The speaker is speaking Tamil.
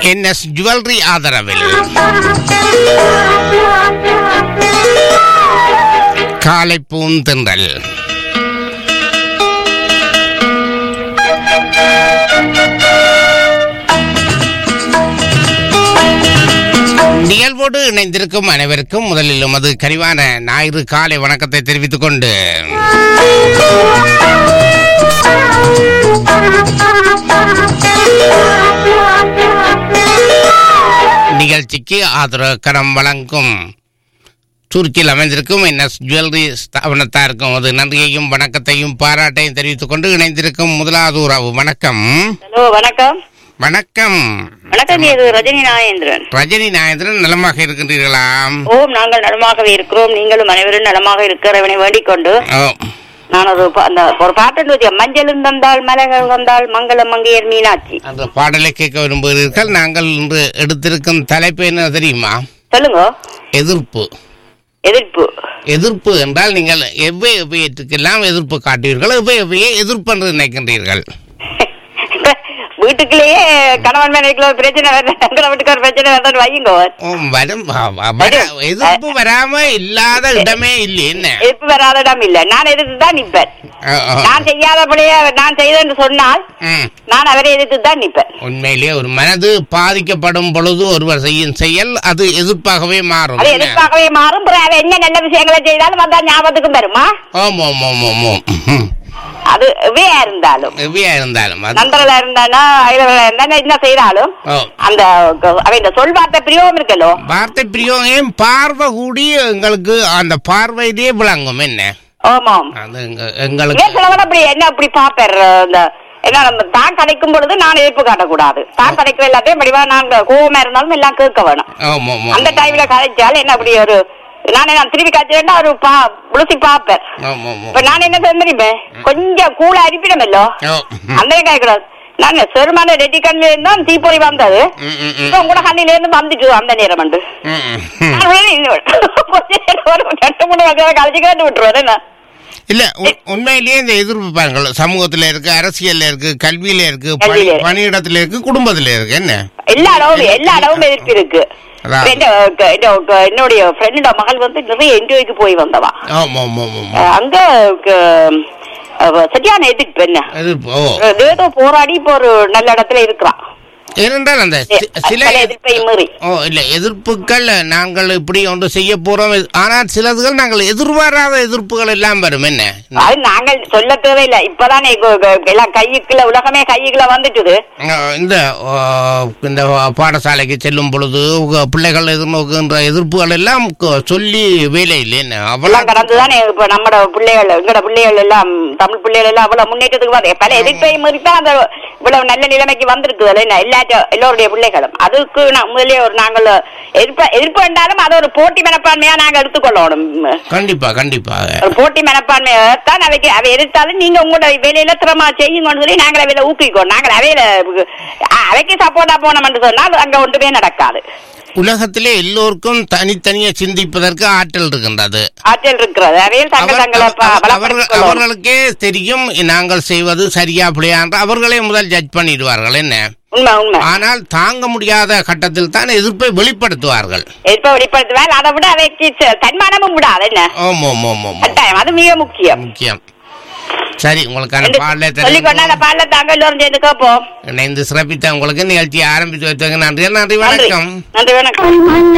என்எஸ் ஜுவல்லரி ஆதரவில் காலை பூந்தென்றல் நிகழ்வோடு இணைந்திருக்கும் அனைவருக்கும் முதலில் உமது கனிவான ஞாயிறு காலை வணக்கத்தை தெரிவித்துக் கொண்டு நிகழ்ச்சிக்கு ஆதரவு கரம் வழங்கும் துருக்கியில் அமைந்திருக்கும் என்எஸ் ஜுவல்லரி ஸ்தாபனத்தாருக்கும் அது நன்றியையும் வணக்கத்தையும் பாராட்டையும் தெரிவித்துக் கொண்டு இணைந்திருக்கும் முதலாவது உறவு வணக்கம் ஹலோ வணக்கம் வணக்கம் வணக்கம் இது ரஜினி நாகேந்திரன் ரஜினி நாயந்திரன் நலமாக இருக்கின்றீர்களா ஓம் நாங்கள் நலமாகவே இருக்கிறோம் நீங்களும் அனைவரும் நலமாக இருக்கிறவனை வேண்டிக் கொண்டு ஓ, நான் ஒரு பா- அந்த ஒரு பாட்டு வச்சு மஞ்சளும் தந்தால் மலர்கள் வந்தால் மங்கள மங்கையர் மீனாட்சி அந்த பாடலை கேட்க விரும்புகிறீர்கள் நாங்கள் இன்று எடுத்திருக்கும் தலைப்பு என்ன தெரியுமா சொல்லுங்க எதிர்ப்பு எதிர்ப்பு எதிர்ப்பு என்றால் நீங்கள் எவ்வே எவ்வியத்துக்கெல்லாம் எதிர்ப்பு காட்டுவீர்கள் எவ்வே எவ்வையை எதிர்ப்பு என்று நினைக்கின்றீர்கள் வீட்டுக்குள்ளேயே கணவன் மனைவிக்குள்ள ஒரு பிரச்சனை வருது எங்களை வீட்டுக்கு ஒரு பிரச்சனை வருதுன்னு வையுங்க ஓ, வரும் வ- வ- வர- எதிர்ப்பு வராம இல்லாத இடமே இல்லை என்ன எதிர்ப்பு வராத இடம் இல்ல நான் எதிர்த்து தான் நிப்பேன் ஆ, ஆ. நான் செய்யாதபடியே நான் செய்தேன்னு சொன்னால் ம். நான் அவரை எதிர்த்து தான் நிப்பேன் உண்மையிலேயே ஒரு மனது பாதிக்கப்படும் பொழுது ஒருவர் செய்யும் செயல் அது எதிர்ப்பாகவே மாறும் அது என்ன? எதிர்ப்பாகவே மாறும் பிறகு அவன் என்ன நல்ல விஷயங்களை செய்தாலும் வந்தா ஞாபகத்துக்கும் வருமா ஆமாம் ஆமாம் ஆமாம் ம். அது எவையா இருந்தாலும் எவ்வியா இருந்தாலும் அது நண்பர்களா இருந்தானா ஐதர்களா இருந்தா என்ன செய்தாலும் ஓ. அந்த அவன் சொல் வார்த்தை பிரியோகம் இருக்கலோ வார்த்தை பிரியோகம் பார்வை கூடி எங்களுக்கு அந்த பார்வையிலேயே விளங்கும் என்ன ஆமாம் அது எங்க- எங்களுக்கு இவன் சிலவன் அப்படி என்ன அப்படி பாப்பர் இந்த என்ன நம்ம தான் கதைக்கும் பொழுது நான் எதிர்ப்பு காட்டக்கூடாது தான் கதைக்கிற எல்லாத்தையும் படிவா நான் கோவமா இருந்தாலும் எல்லாம் கேட்க வேணும் ஆமாம் ஆமாம் அந்த டைம்ல கதைச்சால் என்ன அப்படி ஒரு நான் நான் திருப்பி கதைச்சேன்னா ஒரு பா புளுசி பாப்பேன் ஆமாம் ஆமாம் இப்ப நான் என்ன தெரியுமே கொஞ்சம் கூல அரிப்பிடமல்லோ ஓ. அந்த கேட்கக்கூடாது நான் செருமான ரெட்டி கண்ணில இருந்தா தீப்பொறி வந்தது ம், ம், ம். இப்ப உங்களோட கண்ணில இருந்து வந்துட்டு அந்த நேரம் வந்து ம், ம், ம். நான் உடனே இன்னும் கொஞ்ச நேரம் ஒரு ரெண்டு மூணு வருஷம் கழிச்சு கேட்டு விட்டுருவேன் என்ன இல்ல உ- உண்மையிலேயே இந்த எதிர்ப்பு பாருங்கள் சமூகத்துல இருக்கு அரசியல்ல இருக்கு கல்வியில இருக்கு பணி கல்வியில இருக்கு. பணியிடத்துல இருக்கு குடும்பத்துல இருக்கு என்ன எல்லா இடமும் எல்லா இடமும் எதிர்ப்பு இருக்கு அதான். இப்ப என்ன, க- என்ன, க- என்னுடைய ஃப்ரெண்டோட மகள் வந்து நிறைய என்ஜாய்க்கு போய் வந்தவா ஆமா ஆமா ஆமா ஆமா. அஹ் அங்க க- அவ சரியான எதிர்ப்பு என்ன எதிர்ப்பு ஓ ஏதோ போராடி இப்போ ஒரு நல்ல இடத்துல இருக்கிறான் ஏனென்றால் அந்த சி- சில சில எதிர்ப்பை மீறி ஓ இல்ல எதிர்ப்புகள் நாங்கள் இப்படி ஒன்று செய்ய போறோம் ஆனால் சிலதுகள் நாங்கள் எதிர்பாராத எதிர்ப்புகள் எல்லாம் வரும் என்ன அது நாங்கள் சொல்ல தேவையில்லை இப்பதானே கு- கு- எல்லாம் கையுக்குள்ள உலகமே கையுக்குள்ள வந்துட்டுது அஹ் இந்த ஓ, இந்த பாடசாலைக்கு செல்லும் பொழுது உங்க பிள்ளைகள் எதிர்நோக்குகின்ற எதிர்ப்புகள் எல்லாம் க- சொல்லி வேலை இல்லை என்ன எல்லாம் அவ்வளவு கடந்துதானே இப்ப நம்மட பிள்ளைகள் எங்கட பிள்ளைகள் எல்லாம் தமிழ் பிள்ளைகள் எல்லாம் அவ்வளவு முன்னேற்றத்துக்கு வந்து பல எதிர்ப்பை மீறி தான் அந்த இவ்வளவு நல்ல நிலைமைக்கு வந்திருக்குது என்ன எல்லா எல்லோருடைய பிள்ளைகளும் அதுக்கு நான் முதலே ஒரு நாங்கள் எதிர்ப்பு எதிர்ப்பு என்றாலும் அது ஒரு போட்டி மனப்பான்மையா நாங்க எடுத்துக்கொள்ளணும் கண்டிப்பா கண்டிப்பாக ஒரு போட்டி மனப்பான்மையை தான் அவைக்கு அவை எதிர்த்தாலும் நீங்க உங்களோட வேலையில திறமா செய்யுங்கன்னு சொல்லி நாங்கள் அவையில ஊக்குவிக்கோம் நாங்கள் அவையில அஹ், அவைக்கு சப்போர்ட்டா போனோம்னு சொன்னால் அங்க ஒன்றுமே நடக்காது உலகத்திலே எல்லோருக்கும் தனித்தனியே சிந்திப்பதற்கு ஆற்றல் இருக்கின்றது ஆற்றல் இருக்கிறது அவையில் தங்கள் அவர்- தங்களை ப- அவர்- பலப்படுத்திக் கொள்ளணும். அவர்களுக்கே தெரியும் நாங்கள் செய்வது சரியா பிள்ளையா என்று அவர்களே முதல் ஜட்ஜ் பண்ணிடுவார்கள் என்ன உண்மை உண்மை ஆனால் தாங்க முடியாத கட்டத்தில் தான் எதிர்ப்பை வெளிப்படுத்துவார்கள் எதிர்ப்பை வெளிப்படுத்துவேன் அதை விட அவைக்கு ச- தன்மானமும் விடாது என்ன ஓம் ஓம் ஓம் ஓம் கட்டாயம் அது மிக முக்கியம் முக்கியம் சரி உங்களுக்கான என்று பாடலை சொல்லிக் கொண்டு அந்த தெரிவிப்போம். பாடல தாங்க எல்லோரும் சேர்ந்து கேட்போம் இணைந்து சிறப்பித்த உங்களுக்கு நிகழ்ச்சியை ஆரம்பித்து வைத்தது நன்றி நன்றி நன்றி வணக்கம் நன்றி வணக்கம் மன்ன